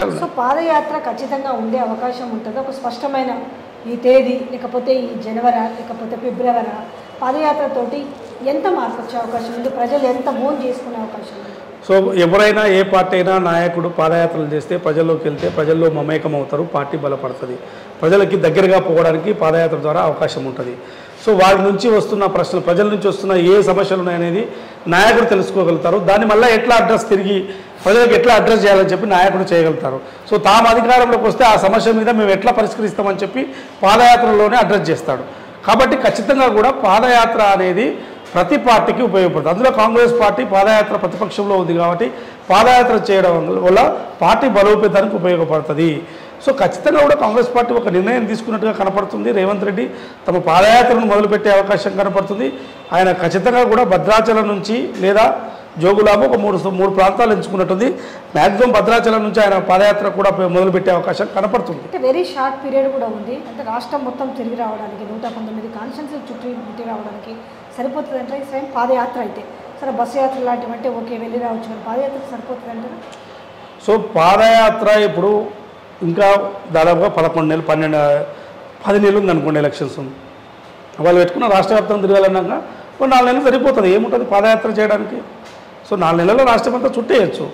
so పాదయాత్ర ఖచ్చితంగా ఉండే అవకాశం ఉంటుంది ఒక స్పష్టమైన ఈ తేదీ లేకపోతే ఈ జనవరి లేకపోతే ఫిబ్రవరి పాదయాత్రతోటి ఎంత మార్పు వచ్చే అవకాశం ఉంది ప్రజలు ఎంత ఓన్ చేసుకునే అవకాశం ఉంది సో ఎవరైనా ఏ పార్టీ అయినా నాయకుడు పాదయాత్రలు చేస్తే ప్రజల్లోకి వెళ్తే ప్రజల్లో మమేకం అవుతారు పార్టీ బలపడుతుంది ప్రజలకి దగ్గరగా పోవడానికి పాదయాత్ర ద్వారా అవకాశం ఉంటుంది సో వారి నుంచి వస్తున్న ప్రశ్నలు ప్రజల నుంచి వస్తున్న ఏ సమస్యలు ఉన్నాయనేది నాయకుడు తెలుసుకోగలుగుతారు దాన్ని మళ్ళీ ఎట్లా అడ్రస్ తిరిగి ప్రజలకు ఎట్లా అడ్రస్ చేయాలని చెప్పి నాయకుడు చేయగలుగుతారు సో తాము అధికారంలోకి వస్తే ఆ సమస్య మీద మేము ఎట్లా పరిష్కరిస్తామని చెప్పి పాదయాత్రలోనే అడ్రస్ చేస్తాడు కాబట్టి ఖచ్చితంగా కూడా పాదయాత్ర అనేది ప్రతి పార్టీకి ఉపయోగపడుతుంది అందులో కాంగ్రెస్ పార్టీ పాదయాత్ర ప్రతిపక్షంలో ఉంది కాబట్టి పాదయాత్ర చేయడం వల్ల పార్టీ బలోపేతానికి ఉపయోగపడుతుంది సో ఖచ్చితంగా కూడా కాంగ్రెస్ పార్టీ ఒక నిర్ణయం తీసుకున్నట్టుగా కనపడుతుంది రేవంత్ రెడ్డి తమ పాదయాత్రను మొదలుపెట్టే అవకాశం కనపడుతుంది ఆయన ఖచ్చితంగా కూడా భద్రాచలం నుంచి లేదా జోగులాబు ఒక మూడు మూడు ప్రాంతాలు ఎంచుకున్నట్టుంది మ్యాక్సిమం భద్రాచలం నుంచి ఆయన పాదయాత్ర కూడా మొదలుపెట్టే అవకాశం కనపడుతుంది అంటే వెరీ షార్ట్ పీరియడ్ కూడా ఉంది అంటే రాష్ట్రం మొత్తం తిరిగి రావడానికి నూట పంతొమ్మిది కాన్స్టిట్యూన్సీ చుట్టూ తిరిగి రావడానికి సరిపోతుంది అంటే సేమ్ పాదయాత్ర అయితే సరే బస్సు యాత్ర లాంటివి అంటే ఓకే వెళ్ళి రావచ్చు కానీ పాదయాత్రకు సరిపోతుంది అంటారా సో పాదయాత్ర ఇప్పుడు ఇంకా దాదాపుగా పదకొండు నెలలు పన్నెండు పది నెలలు ఉంది అనుకోండి ఎలక్షన్స్ వాళ్ళు పెట్టుకున్న రాష్ట్ర వ్యాప్తంగా తిరగాలన్నాక ఒక నాలుగు నెలలు సరిపోతుంది ఏముంటుంది పాదయాత్ర చేయడానికి సో నాలుగు నెలల్లో రాష్ట్రం అంతా చుట్టేయచ్చు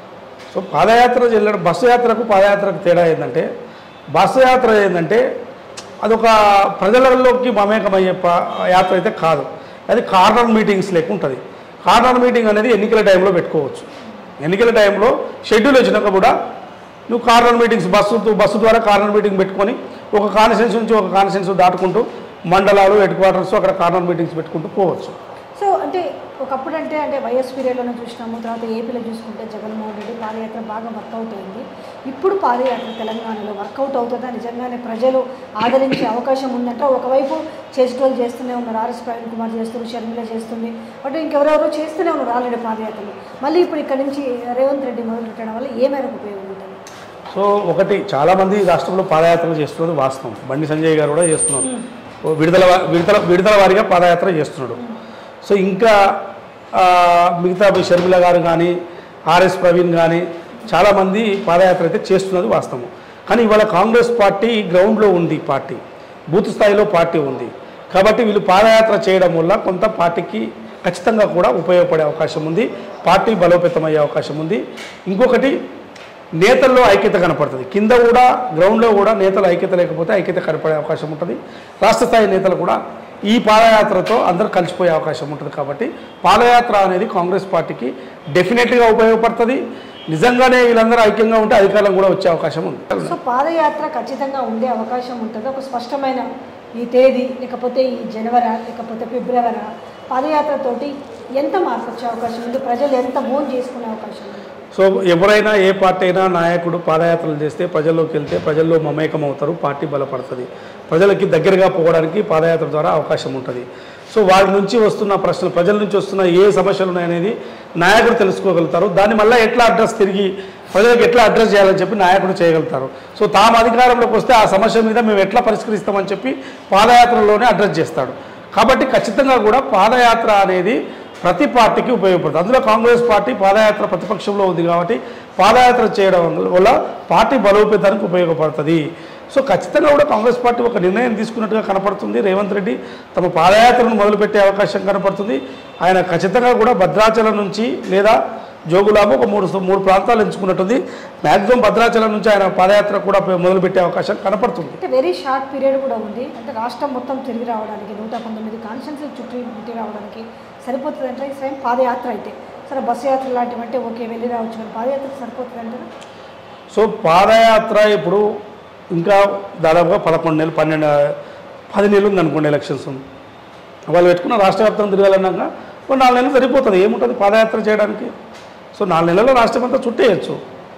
సో పాదయాత్ర వెళ్ళడం బస్సు యాత్రకు పాదయాత్రకు తేడా ఏంటంటే బస్సు యాత్ర ఏంటంటే అదొక ప్రజలలోకి మమేకమయ్యే ప- యాత్ర అయితే కాదు అది కార్నర్ మీటింగ్స్ లెక్క ఉంటుంది కార్నర్ మీటింగ్ అనేది ఎన్నికల టైంలో పెట్టుకోవచ్చు ఎన్నికల టైంలో షెడ్యూల్ వచ్చినాక కూడా నువ్వు కార్నర్ మీటింగ్స్ బస్సు బస్సు ద్వారా కార్నర్ మీటింగ్ పెట్టుకొని ఒక కాన్స్టిట్యూన్స్ నుంచి ఒక కాన్స్టిట్యూన్స్ దాటుకుంటూ మండలాలు హెడ్ క్వార్టర్స్ అక్కడ కార్నర్ మీటింగ్స్ పెట్టుకుంటూ పోవచ్చు సో అంటే ఒకప్పుడు అంటే అంటే వైఎస్ పీరియడ్లోనే చూసినాము తర్వాత ఏపీలో చూసుకుంటే జగన్మోహన్ రెడ్డి పాదయాత్ర బాగా వర్కౌట్ అయింది ఇప్పుడు పాదయాత్ర తెలంగాణలో వర్కౌట్ అవుతుందా నిజంగానే ప్రజలు ఆదరించే అవకాశం ఉందంట ఒకవైపు చేసేటోళ్ళు చేస్తూనే ఉన్నారు ఆర్ఎస్ ప్రవీణ్ కుమార్ చేస్తున్నారు షర్మిల చేస్తుంది బట్ ఇంకెవరెవరో చేస్తూనే ఉన్నారు ఆల్రెడీ పాదయాత్రలు మళ్ళీ ఇప్పుడు ఇక్కడ నుంచి రేవంత్ రెడ్డి మొదలు పెట్టడం వల్ల ఏ మేరకు ఉపయోగం ఉంటుంది సో ఒకటి చాలామంది రాష్ట్రంలో పాదయాత్రలు చేస్తున్నది వాస్తవం బండి సంజయ్ గారు కూడా చేస్తున్నారు ఓ విడుదల వా- విడుదల విడుదల వారిగా పాదయాత్ర చేస్తున్నాడు సో ఇంకా ఆ, మిగతా షర్మిల గారు కానీ ఆర్ఎస్ ప్రవీణ్ కానీ చాలామంది పాదయాత్ర అయితే చేస్తున్నది వాస్తవం కానీ ఇవాళ కాంగ్రెస్ పార్టీ గ్రౌండ్లో ఉంది పార్టీ బూత్ స్థాయిలో పార్టీ ఉంది కాబట్టి వీళ్ళు పాదయాత్ర చేయడం వల్ల కొంత పార్టీకి ఖచ్చితంగా కూడా ఉపయోగపడే అవకాశం ఉంది పార్టీ బలోపేతమయ్యే అవకాశం ఉంది ఇంకొకటి నేతల్లో ఐక్యత కనపడుతుంది కింద కూడా గ్రౌండ్లో కూడా నేతలు ఐక్యత లేకపోతే ఐక్యత కనపడే అవకాశం ఉంటుంది రాష్ట్ర స్థాయి నేతలు కూడా ఈ పాదయాత్రతో అందరూ కలిసిపోయే అవకాశం ఉంటుంది కాబట్టి పాదయాత్ర అనేది కాంగ్రెస్ పార్టీకి డెఫినెట్గా ఉపయోగపడుతుంది నిజంగానే వీళ్ళందరూ ఐక్యంగా ఉంటే అధికారం కూడా వచ్చే అవకాశం ఉంది సో పాదయాత్ర ఖచ్చితంగా ఉండే అవకాశం ఉంటుంది ఒక స్పష్టమైన ఈ తేదీ లేకపోతే ఈ జనవరి లేకపోతే ఫిబ్రవరి పాదయాత్రతోటి ఎంత మార్పు వచ్చే అవకాశం ఉంది ప్రజలు ఎంత ఓన్ చేసుకునే అవకాశం ఉంది సో ఎవరైనా ఏ పార్టీ అయినా నాయకుడు పాదయాత్రలు చేస్తే ప్రజల్లోకి వెళ్తే ప్రజల్లో మమేకం అవుతారు పార్టీ బలపడుతుంది ప్రజలకి దగ్గరగా పోవడానికి పాదయాత్ర ద్వారా అవకాశం ఉంటుంది సో వారి నుంచి వస్తున్న ప్రశ్నలు ప్రజల నుంచి వస్తున్న ఏ సమస్యలు ఉన్నాయనేది నాయకుడు తెలుసుకోగలుగుతారు దాన్ని మళ్ళీ ఎట్లా అడ్రస్ తిరిగి ప్రజలకు ఎట్లా అడ్రస్ చేయాలని చెప్పి నాయకుడు చేయగలుగుతారు సో తాము అధికారంలోకి వస్తే ఆ సమస్య మీద మేము ఎట్లా పరిష్కరిస్తామని చెప్పి పాదయాత్రలోనే అడ్రస్ చేస్తాడు కాబట్టి ఖచ్చితంగా కూడా పాదయాత్ర అనేది ప్రతి పార్టీకి ఉపయోగపడుతుంది అందులో కాంగ్రెస్ పార్టీ పాదయాత్ర ప్రతిపక్షంలో ఉంది కాబట్టి పాదయాత్ర చేయడం వల్ల పార్టీ బలోపేతానికి ఉపయోగపడుతుంది సో ఖచ్చితంగా కూడా కాంగ్రెస్ పార్టీ ఒక నిర్ణయం తీసుకున్నట్టుగా కనపడుతుంది రేవంత్ రెడ్డి తమ పాదయాత్రను మొదలుపెట్టే అవకాశం కనపడుతుంది ఆయన ఖచ్చితంగా కూడా భద్రాచలం నుంచి లేదా జోగులాబు ఒక మూడు మూడు ప్రాంతాలు ఎంచుకున్నట్టుంది మ్యాక్సిమం భద్రాచలం నుంచి ఆయన పాదయాత్ర కూడా మొదలుపెట్టే అవకాశం కనపడుతుంది అంటే వెరీ షార్ట్ పీరియడ్ కూడా ఉంది అంటే రాష్ట్రం మొత్తం తిరిగి రావడానికి నూట పంతొమ్మిది కాన్స్టిట్యూన్సీ చుట్టూ తిరిగి రావడానికి సరిపోతుంది అంటే సేమ్ పాదయాత్ర అయితే సరే బస్సు యాత్ర లాంటివి అంటే ఓకే వెళ్ళి రావచ్చు కానీ పాదయాత్రకు సరిపోతుంది అంటారా సో పాదయాత్ర ఇప్పుడు ఇంకా దాదాపుగా పదకొండు నెలలు పన్నెండు పది నెలలు ఉంది అనుకోండి ఎలక్షన్స్ వాళ్ళు పెట్టుకున్న రాష్ట్ర వ్యాప్తంగా తిరగాలన్నాక ఒక నాలుగు నెలలు సరిపోతుంది ఏముంటుంది పాదయాత్ర చేయడానికి సో నాలుగు నెలల్లో రాష్ట్రం అంతా చుట్టేయచ్చు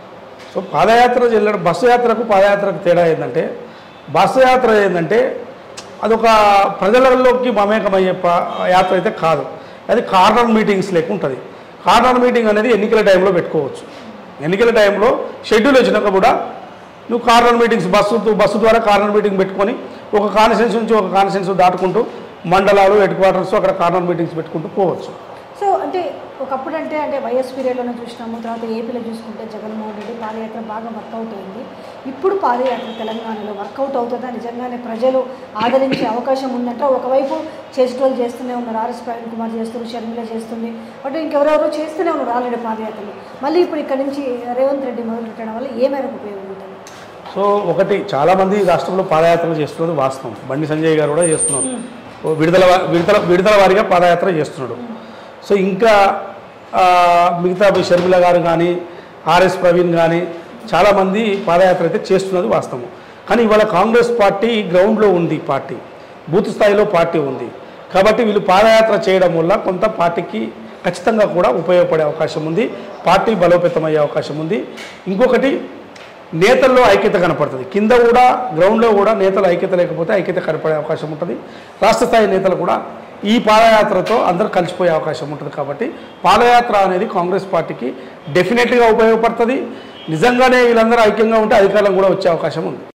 సో పాదయాత్ర వెళ్ళడం బస్సు యాత్రకు పాదయాత్రకు తేడా ఏంటంటే బస్సు యాత్ర ఏంటంటే అదొక ప్రజలలోకి మమేకమయ్యే ప- యాత్ర అయితే కాదు అది కార్నర్ మీటింగ్స్ లెక్క ఉంటుంది కార్నర్ మీటింగ్ అనేది ఎన్నికల టైంలో పెట్టుకోవచ్చు ఎన్నికల టైంలో షెడ్యూల్ వచ్చినాక కూడా నువ్వు కార్నర్ మీటింగ్స్ బస్సు బస్సు ద్వారా కార్నర్ మీటింగ్ పెట్టుకొని ఒక కాన్స్టిట్యూన్స్ నుంచి ఒక కాన్స్టిట్యూన్స్ దాటుకుంటూ మండలాలు హెడ్ క్వార్టర్స్ అక్కడ కార్నర్ మీటింగ్స్ పెట్టుకుంటూ పోవచ్చు సో అంటే ఒకప్పుడు అంటే అంటే వైఎస్ పీరియడ్లోనే చూసినాము తర్వాత ఏపీలో చూసుకుంటే జగన్మోహన్ రెడ్డి పాదయాత్ర బాగా వర్కౌట్ అయింది ఇప్పుడు పాదయాత్ర తెలంగాణలో వర్కౌట్ అవుతుందా నిజంగానే ప్రజలు ఆదరించే అవకాశం ఉందంటే ఒకవైపు చేసేటోళ్ళు చేస్తూనే ఉన్నారు ఆర్ఎస్ ప్రవీణ్ కుమార్ చేస్తున్నారు షర్మిల చేస్తుంది బట్ ఇంకెవరెవరో చేస్తూనే ఉన్నారు ఆల్రెడీ పాదయాత్రలు మళ్ళీ ఇప్పుడు ఇక్కడ నుంచి రేవంత్ రెడ్డి మొదలు పెట్టడం వల్ల ఏ మేరకు ఉపయోగం ఉంటుంది సో ఒకటి చాలామంది రాష్ట్రంలో పాదయాత్రలు చేస్తున్నది వాస్తవం బండి సంజయ్ గారు కూడా చేస్తున్నారు ఓ విడుదల వా- విడుదల విడుదల వారిగా పాదయాత్ర చేస్తున్నాడు సో ఇంకా ఆ, మిగతా షర్మిల గారు కానీ ఆర్ఎస్ ప్రవీణ్ కానీ చాలామంది పాదయాత్ర అయితే చేస్తున్నది వాస్తవం కానీ ఇవాళ కాంగ్రెస్ పార్టీ గ్రౌండ్లో ఉంది పార్టీ బూత్ స్థాయిలో పార్టీ ఉంది కాబట్టి వీళ్ళు పాదయాత్ర చేయడం వల్ల కొంత పార్టీకి ఖచ్చితంగా కూడా ఉపయోగపడే అవకాశం ఉంది పార్టీ బలోపేతమయ్యే అవకాశం ఉంది ఇంకొకటి నేతల్లో ఐక్యత కనపడుతుంది కింద కూడా గ్రౌండ్లో కూడా నేతలు ఐక్యత లేకపోతే ఐక్యత కనపడే అవకాశం ఉంటుంది రాష్ట్ర స్థాయి నేతలు కూడా ఈ పాదయాత్రతో అందరూ కలిసిపోయే అవకాశం ఉంటుంది కాబట్టి పాదయాత్ర అనేది కాంగ్రెస్ పార్టీకి డెఫినెట్గా ఉపయోగపడుతుంది నిజంగానే వీళ్ళందరూ ఐక్యంగా ఉంటే అధికారం కూడా వచ్చే అవకాశం ఉంది